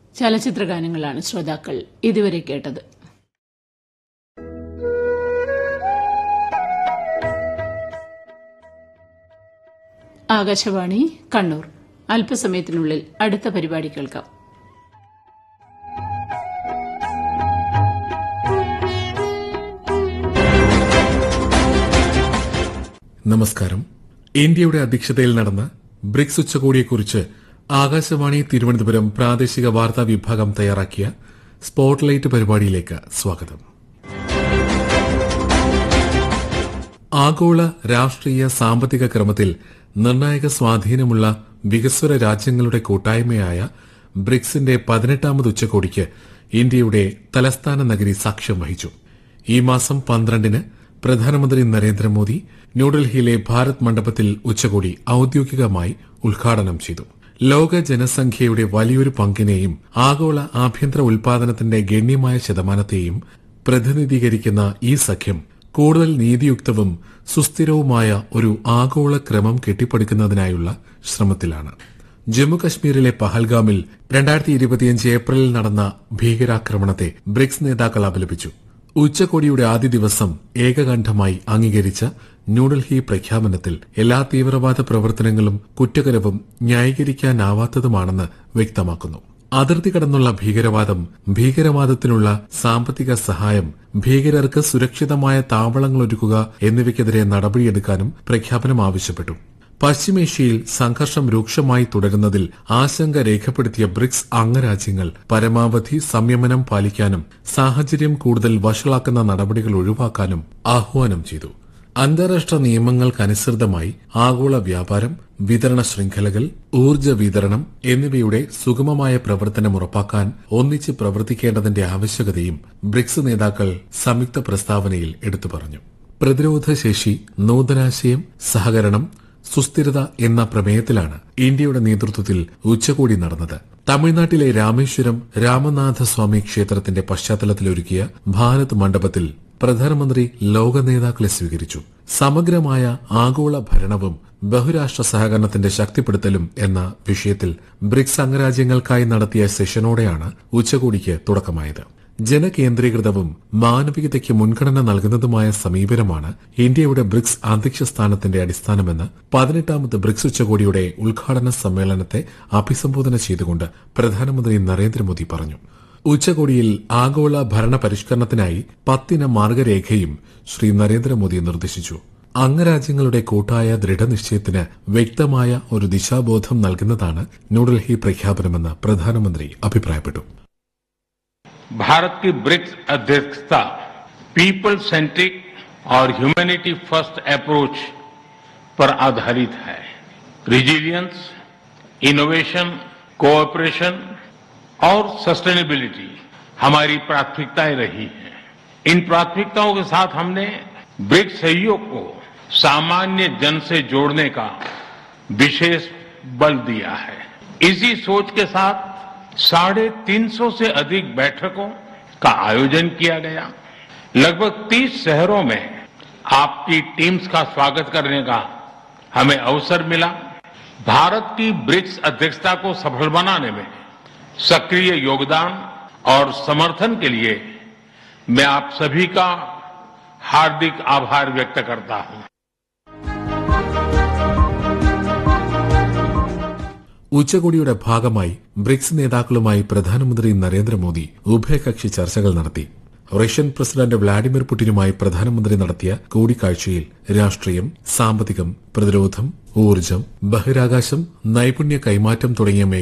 ചലച്ചിത്ര ഗാനങ്ങളാണ് ശ്രോതാക്കൾ ഇതുവരെ കേട്ടത് ആകാശവാണി കണ്ണൂർ അല്പസമയത്തിനുള്ളിൽ അടുത്ത പരിപാടി കേൾക്കാം നമസ്കാരം ഇന്ത്യയുടെ അധ്യക്ഷതയിൽ നടന്ന ബ്രിക്സ് ഉച്ചകോടിയെക്കുറിച്ച് ആകാശവാണി തിരുവനന്തപുരം പ്രാദേശിക വാർത്താ വിഭാഗം തയ്യാറാക്കിയ സ്പോട്ട്ലൈറ്റ് പരിപാടിയിലേക്ക് സ്വാഗതം ആഗോള രാഷ്ട്രീയ സാമ്പത്തിക ക്രമത്തിൽ നിർണായക സ്വാധീനമുള്ള വികസ്വര രാജ്യങ്ങളുടെ കൂട്ടായ്മയായ ബ്രിക്സിന്റെ പതിനെട്ടാമത് ഉച്ചകോടിക്ക് ഇന്ത്യയുടെ തലസ്ഥാന നഗരി സാക്ഷ്യം വഹിച്ചു ഈ മാസം പന്ത്രണ്ടിന് പ്രധാനമന്ത്രി നരേന്ദ്രമോദി ന്യൂഡൽഹിയിലെ ഭാരത് മണ്ഡപത്തിൽ ഉച്ചകോടി ഔദ്യോഗികമായി ഉദ്ഘാടനം ചെയ്തു ലോക ജനസംഖ്യയുടെ വലിയൊരു പങ്കിനെയും ആഗോള ആഭ്യന്തര ഉൽപാദനത്തിന്റെ ഗണ്യമായ ശതമാനത്തെയും പ്രതിനിധീകരിക്കുന്ന ഈ സഖ്യം കൂടുതൽ നീതിയുക്തവും സുസ്ഥിരവുമായ ഒരു ആഗോള ക്രമം കെട്ടിപ്പടുക്കുന്നതിനായുള്ള ശ്രമത്തിലാണ് ജമ്മുകശ്മീരിലെ പഹൽഗാമിൽ രണ്ടായിരത്തി ഇരുപത്തിയഞ്ച് ഏപ്രിലിൽ നടന്ന ഭീകരാക്രമണത്തെ ബ്രിക്സ് നേതാക്കൾ അപലപിച്ചു ഉച്ചകോടിയുടെ ആദ്യ ദിവസം ഏകകണ്ഠമായി അംഗീകരിച്ച ന്യൂഡൽഹി പ്രഖ്യാപനത്തിൽ എല്ലാ തീവ്രവാദ പ്രവർത്തനങ്ങളും കുറ്റകരവും ന്യായീകരിക്കാനാവാത്തതുമാണെന്ന് വ്യക്തമാക്കുന്നു അതിർത്തി കടന്നുള്ള ഭീകരവാദം ഭീകരവാദത്തിനുള്ള സാമ്പത്തിക സഹായം ഭീകരർക്ക് സുരക്ഷിതമായ താവളങ്ങൾ ഒരുക്കുക എന്നിവയ്ക്കെതിരെ നടപടിയെടുക്കാനും പ്രഖ്യാപനം ആവശ്യപ്പെട്ടു പശ്ചിമേഷ്യയിൽ സംഘർഷം രൂക്ഷമായി തുടരുന്നതിൽ ആശങ്ക രേഖപ്പെടുത്തിയ ബ്രിക്സ് അംഗരാജ്യങ്ങൾ പരമാവധി സംയമനം പാലിക്കാനും സാഹചര്യം കൂടുതൽ വഷളാക്കുന്ന നടപടികൾ ഒഴിവാക്കാനും ആഹ്വാനം ചെയ്തു അന്താരാഷ്ട്ര നിയമങ്ങൾക്കനുസൃതമായി ആഗോള വ്യാപാരം വിതരണ ശൃംഖലകൾ ഊർജ്ജ വിതരണം എന്നിവയുടെ സുഗമമായ പ്രവർത്തനം ഉറപ്പാക്കാൻ ഒന്നിച്ച് പ്രവർത്തിക്കേണ്ടതിന്റെ ആവശ്യകതയും ബ്രിക്സ് നേതാക്കൾ സംയുക്ത പ്രസ്താവനയിൽ എടുത്തു പറഞ്ഞു പ്രതിരോധ ശേഷി നൂതനാശയം സഹകരണം സുസ്ഥിരത എന്ന പ്രമേയത്തിലാണ് ഇന്ത്യയുടെ നേതൃത്വത്തിൽ ഉച്ചകോടി നടന്നത് തമിഴ്നാട്ടിലെ രാമേശ്വരം രാമനാഥസ്വാമി ക്ഷേത്രത്തിന്റെ പശ്ചാത്തലത്തിലൊരുക്കിയ ഭാരത് മണ്ഡപത്തിൽ പ്രധാനമന്ത്രി ലോക നേതാക്കളെ സ്വീകരിച്ചു സമഗ്രമായ ആഗോള ഭരണവും ബഹുരാഷ്ട്ര സഹകരണത്തിന്റെ ശക്തിപ്പെടുത്തലും എന്ന വിഷയത്തിൽ ബ്രിക്സ് അംഗരാജ്യങ്ങൾക്കായി നടത്തിയ സെഷനോടെയാണ് ഉച്ചകോടിക്ക് തുടക്കമായത് ജനകേന്ദ്രീകൃതവും മാനവികതയ്ക്ക് മുൻഗണന നൽകുന്നതുമായ സമീപനമാണ് ഇന്ത്യയുടെ ബ്രിക്സ് അധ്യക്ഷ സ്ഥാനത്തിന്റെ അടിസ്ഥാനമെന്ന് പതിനെട്ടാമത് ബ്രിക്സ് ഉച്ചകോടിയുടെ ഉദ്ഘാടന സമ്മേളനത്തെ അഭിസംബോധന ചെയ്തുകൊണ്ട് പ്രധാനമന്ത്രി നരേന്ദ്രമോദി പറഞ്ഞു ഉച്ചകോടിയിൽ ആഗോള ഭരണ പരിഷ്കരണത്തിനായി പത്തിന മാർഗരേഖയും ശ്രീ നരേന്ദ്രമോദി നിർദ്ദേശിച്ചു അംഗരാജ്യങ്ങളുടെ കൂട്ടായ ദൃഢനിശ്ചയത്തിന് വ്യക്തമായ ഒരു ദിശാബോധം നൽകുന്നതാണ് ന്യൂഡൽഹി പ്രഖ്യാപനമെന്ന് പ്രധാനമന്ത്രി അഭിപ്രായപ്പെട്ടു भारत की ब्रिक्स अध्यक्षता पीपल सेंट्रिक और ह्यूमैनिटी फर्स्ट अप्रोच पर आधारित है रिजिलियंस इनोवेशन कोऑपरेशन और सस्टेनेबिलिटी हमारी प्राथमिकताएं रही हैं इन प्राथमिकताओं के साथ हमने ब्रिक्स सहयोग को सामान्य जन से जोड़ने का विशेष बल दिया है इसी सोच के साथ साढ़े तीन सौ से अधिक बैठकों का आयोजन किया गया लगभग तीस शहरों में आपकी टीम्स का स्वागत करने का हमें अवसर मिला भारत की ब्रिक्स अध्यक्षता को सफल बनाने में सक्रिय योगदान और समर्थन के लिए मैं आप सभी का हार्दिक आभार व्यक्त करता हूं ഉച്ചകോടിയുടെ ഭാഗമായി ബ്രിക്സ് നേതാക്കളുമായി പ്രധാനമന്ത്രി നരേന്ദ്രമോദി ഉഭയകക്ഷി ചർച്ചകൾ നടത്തി റഷ്യൻ പ്രസിഡന്റ് വ്ളാഡിമിർ പുടിനുമായി പ്രധാനമന്ത്രി നടത്തിയ കൂടിക്കാഴ്ചയിൽ രാഷ്ട്രീയം സാമ്പത്തികം പ്രതിരോധം ഊർജ്ജം ബഹിരാകാശം നൈപുണ്യ കൈമാറ്റം തുടങ്ങിയ